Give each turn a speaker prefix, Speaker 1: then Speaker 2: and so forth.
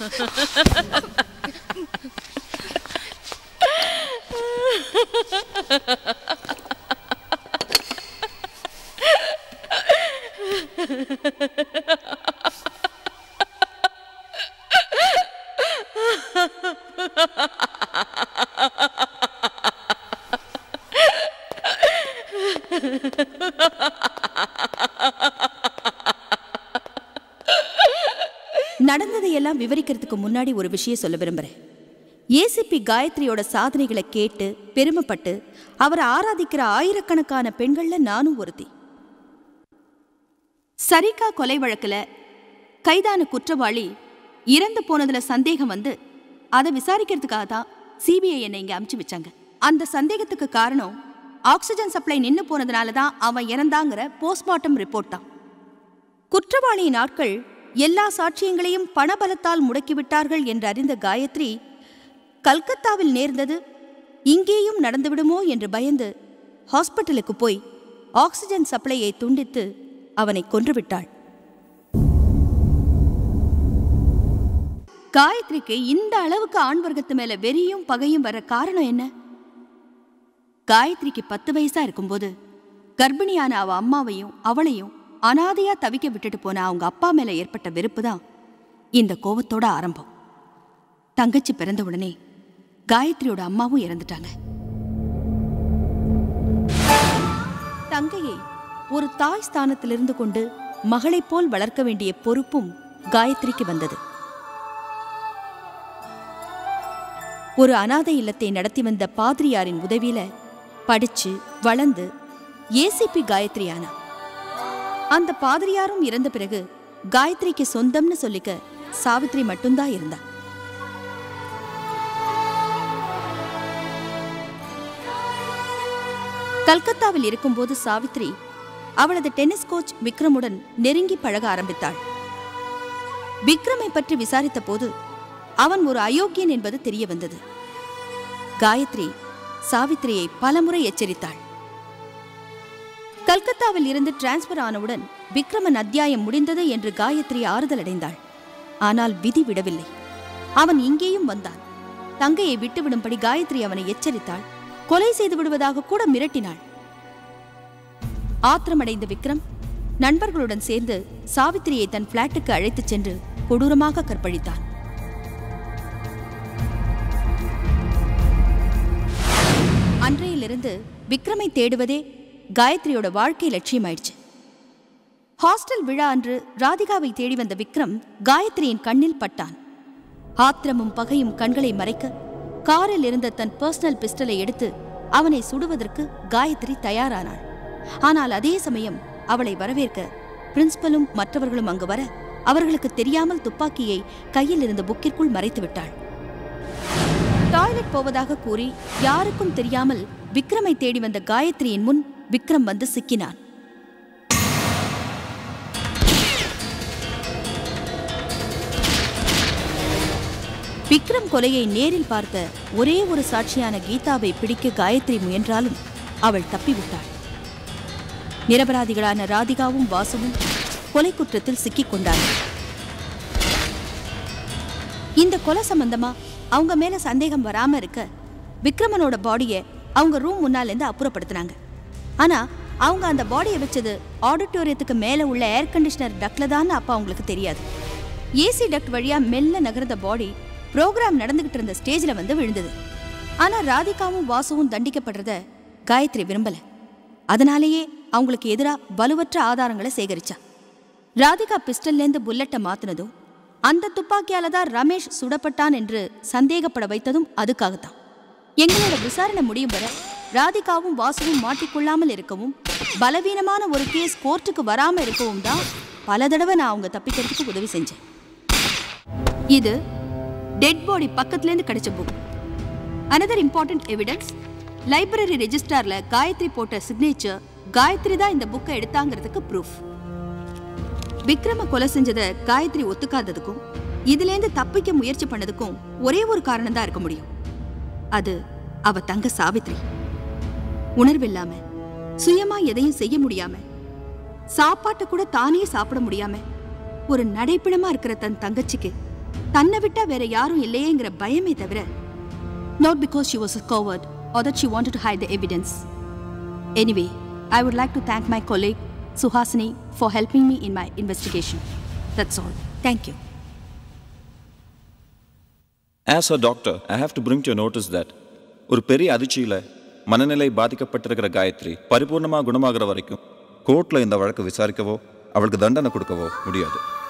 Speaker 1: நடந்ததையெல்லாம் விவரிக்கிறதுக்கு முன்னாடி ஒரு விஷயம் சொல்ல விரும்புறேன் ஏசிபி காயத்ரியோட சாதனைகளை கேட்டு பெருமைப்பட்டு அவரை ஆராதிக்கிற ஆயிரக்கணக்கான பெண்கள்ல நானும் ஒருத்தி சரிகா கொலை வழக்குல கைதான குற்றவாளி இறந்து போனதுல சந்தேகம் வந்து அதை விசாரிக்கிறதுக்காக தான் சிபிஐ என்னை இங்க அமுச்சு வச்சாங்க அந்த சந்தேகத்துக்கு காரணம் ஆக்சிஜன் சப்ளை நின்னு போனதுனால தான் அவன் இறந்தாங்கிற போஸ்ட்மார்ட்டம் ரிப்போர்ட் தான் குற்றவாளியின் ஆட்கள் எல்லா சாட்சியங்களையும் பணபலத்தால் முடக்கிவிட்டார்கள் என்று அறிந்த காயத்ரி கல்கத்தாவில் நேர்ந்தது இங்கேயும் நடந்துவிடுமோ என்று பயந்து ஹாஸ்பிட்டலுக்கு போய் ஆக்சிஜன் சப்ளையை துண்டித்து அவனை கொன்றுவிட்டாள் காயத்ரிக்கு இந்த அளவுக்கு ஆண் வர்க்கத்து மேல வெறியும் பகையும் வர காரணம் என்ன காயத்ரிக்கு பத்து வயசா இருக்கும்போது கர்ப்பிணியான அவ அம்மாவையும் அவளையும் அனாதையா தவிக்க விட்டுட்டு போன அவங்க அப்பா மேல ஏற்பட்ட வெறுப்பு தான் இந்த கோவத்தோட ஆரம்பம் தங்கச்சி பிறந்த உடனே காயத்ரியோட அம்மாவும் இறந்துட்டாங்க தங்கையை ஒரு தாய் ஸ்தானத்திலிருந்து கொண்டு மகளைப் போல் வளர்க்க வேண்டிய பொறுப்பும் காயத்ரிக்கு வந்தது ஒரு அனாதை இல்லத்தை நடத்தி வந்த பாதிரியாரின் உதவியில படிச்சு வளர்ந்து ஏசிபி காயத்ரி ஆனா அந்த பாதிரியாரும் இறந்த பிறகு காயத்ரிக்கு சொந்தம்னு சொல்லிக்க சாவித்ரி மட்டும்தான் இருந்தா கல்கத்தாவில் இருக்கும்போது சாவித்ரி அவளது டென்னிஸ் கோச் விக்ரமுடன் நெருங்கி பழக ஆரம்பித்தாள் விக்ரமை பற்றி விசாரித்த போது அவன் ஒரு அயோக்கியன் என்பது தெரிய வந்தது காயத்ரி சாவித்ரியை பலமுறை எச்சரித்தாள் கல்கத்தாவில் இருந்து டிரான்ஸ்பர் ஆனவுடன் விக்ரமன் அத்தியாயம் முடிந்தது என்று காயத்ரி ஆறுதல் அடைந்தாள் ஆனால் விதி விடவில்லை அவன் இங்கேயும் வந்தான் தங்கையை விட்டுவிடும்படி காயத்ரி அவனை எச்சரித்தாள் கொலை செய்து விடுவதாக கூட மிரட்டினாள் ஆத்திரமடைந்த விக்ரம் நண்பர்களுடன் சேர்ந்து சாவித்திரியை தன் பிளாட்டுக்கு அழைத்துச் சென்று கொடூரமாக கற்பழித்தான் அன்றையிலிருந்து விக்ரமை தேடுவதே காயத்ரியோட வாழ்க்கை லட்சியமாயிடுச்சு ஹாஸ்டல் விழா அன்று ராதிகாவை தேடி வந்த விக்ரம் காயத்ரியின் கண்ணில் பட்டான் ஆத்திரமும் பகையும் கண்களை மறைக்க காரில் இருந்த தன் பர்சனல் பிஸ்டலை எடுத்து அவனை சுடுவதற்கு காயத்ரி தயாரானாள் ஆனால் அதே சமயம் அவளை வரவேற்க பிரின்சிபலும் மற்றவர்களும் அங்கு வர அவர்களுக்கு தெரியாமல் துப்பாக்கியை கையில் இருந்த புக்கிற்குள் மறைத்து விட்டாள் டாய்லெட் போவதாக கூறி யாருக்கும் தெரியாமல் விக்ரமை தேடி வந்த காயத்ரியின் முன் விக்ரம் வந்து சிக்கினான் விக்ரம் கொலையை நேரில் பார்த்த ஒரே ஒரு சாட்சியான கீதாவை பிடிக்க காயத்ரி முயன்றாலும் அவள் தப்பிவிட்டாள் நிரபராதிகளான ராதிகாவும் வாசுவும் கொலை குற்றத்தில் சிக்கிக் கொண்டார்கள் இந்த கொலை சம்பந்தமா அவங்க மேல சந்தேகம் வராம இருக்க விக்ரமனோட பாடியை அவங்க ரூம் முன்னால இருந்து அப்புறப்படுத்தினாங்க ஆனா அவங்க அந்த பாடியை வச்சது ஆடிட்டோரியத்துக்கு மேல உள்ள ஏர் கண்டிஷனர் டக்ல தான் அப்ப அவங்களுக்கு தெரியாது ஏசி டக்ட் வழியா மெல்ல நகர்ந்த பாடி ப்ரோக்ராம் நடந்துகிட்டு இருந்த ஸ்டேஜ்ல வந்து விழுந்தது ஆனா ராதிகாவும் வாசுவும் தண்டிக்கப்படுறத காயத்ரி விரும்பல அதனாலேயே அவங்களுக்கு எதிரா வலுவற்ற ஆதாரங்களை சேகரிச்சா ராதிகா பிஸ்டல்லேருந்து புல்லட்டை மாத்தினதும் அந்த துப்பாக்கியால தான் ரமேஷ் சுடப்பட்டான் என்று சந்தேகப்பட வைத்ததும் அதுக்காகத்தான் எங்களோட விசாரணை முடியும் வரை ராதிகாவும் வாசுவும் மாட்டிக்கொள்ளாமல் இருக்கவும் பலவீனமான ஒரு கேஸ் கோர்ட்டுக்கு வராம இருக்கவும் தான் பல தடவை நான் அவங்க தப்பிக்கிறதுக்கு உதவி செஞ்சேன் இது டெட் பாடி பக்கத்துலேருந்து கிடைச்ச book another important evidence library ரெஜிஸ்டார்ல காயத்ரி போட்ட சிக்னேச்சர் காயத்ரி தான் இந்த புக்கை எடுத்தாங்கிறதுக்கு ப்ரூஃப் விக்ரம கொலை செஞ்சதை காயத்ரி ஒத்துக்காததுக்கும் இதுலேருந்து தப்பிக்க முயற்சி பண்ணதுக்கும் ஒரே ஒரு காரணம் தான் இருக்க முடியும் அது அவ தங்க சாவித்ரி உணர்வில்லாம சுயமா எதையும் செய்ய முடியாம சாப்பாட்டை கூட தானே சாப்பிட முடியாம ஒரு நடைப்பிணமா இருக்கிற தன் தங்கச்சிக்கு தன்னை விட்டா வேற யாரும் இல்லையேங்கிற பயமே தவிர not because she was a coward or that she wanted to hide the evidence. Anyway, I would like to thank my colleague Suhasini for helping me in my investigation. That's all. Thank you.
Speaker 2: As a doctor I have to bring to notice that ஒரு பெரிய அதிர்ச்சியில் மனநிலை பாதிக்கப்பட்டிருக்கிற காயத்ரி பரிபூர்ணமாக குணமாகிற வரைக்கும் கோர்ட்டில் இந்த வழக்கு விசாரிக்கவோ அவளுக்கு தண்டனை கொடுக்கவோ முடியாது